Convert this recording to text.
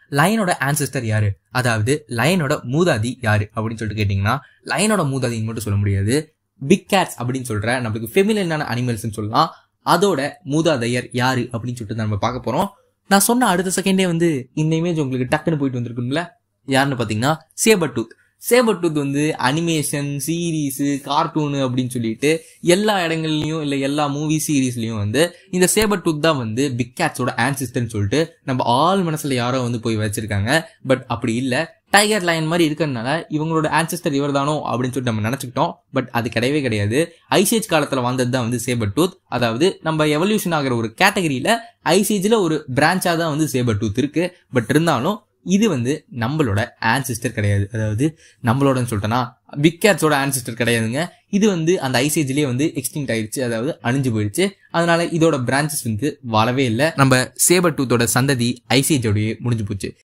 லயனோட ஆன்சிஸ்டர் யாரு அதாவது லயனோட மூதாதி யாரு அப்படின்னு சொல்லிட்டு கேட்டீங்கன்னா லயனோட மூதாதின்னு மட்டும் சொல்ல முடியாது பிக் கேட்ஸ் அப்படின்னு சொல்ற நம்மளுக்கு ஃபெமிலியனான அனிமல்ஸ்னு சொல்லலாம் அதோட மூதாதையர் யாரு அப்படின்னு சொல்லிட்டு நம்ம பார்க்க போறோம் நான் சொன்ன அடுத்த செகண்டே வந்து இந்த இமேஜ் உங்களுக்கு டக்குன்னு போயிட்டு வந்திருக்கும்ல யாருன்னு பார்த்தீங்கன்னா சேபர் டூத் சேபர் டூத் வந்து அனிமேஷன் சீரீஸ் கார்ட்டூனு அப்படின்னு சொல்லிட்டு எல்லா இடங்கள்லயும் இல்லை எல்லா மூவி சீரீஸ்லயும் வந்து இந்த சேபர் டூத் தான் வந்து பிக் கேட்ஸோட ஆன்சிஸ்டர்னு சொல்லிட்டு நம்ம ஆள் மனசுல யாரோ வந்து போய் வச்சிருக்காங்க பட் அப்படி இல்லை டைகர் லைன் மாதிரி இருக்கிறதுனால இவங்களோட ஆன்சிஸ்டர் இவர் தானோ அப்படின்னு சொல்லிட்டு நம்ம நினைச்சுக்கிட்டோம் பட் அது கிடையவே கிடையாது ஐசேஜ் காலத்துல வந்தது தான் வந்து சேபர் டூத் அதாவது நம்ம எவல்யூஷன் ஆகிற ஒரு கேட்டகரியில ஐசேஜ்ல ஒரு பிரான்ச்சா தான் வந்து சேபர் டூத் இருக்கு பட் இருந்தாலும் இது வந்து நம்மளோட ஆன்சிஸ்டர் கிடையாது அதாவது நம்மளோடன்னு சொல்லிட்டேன்னா பிக் கேட்ஸோட ஆன்சிஸ்டர் கிடையாதுங்க இது வந்து அந்த ஐசேஜ்லயே வந்து எக்ஸ்டிங்ட் ஆயிடுச்சு அதாவது அழிஞ்சு போயிடுச்சு அதனால இதோட பிரான்ச்சஸ் வந்து வாழவே இல்லை நம்ம சேபர் டூத்தோட சந்ததி ஐசேஜோடய முடிஞ்சு போச்சு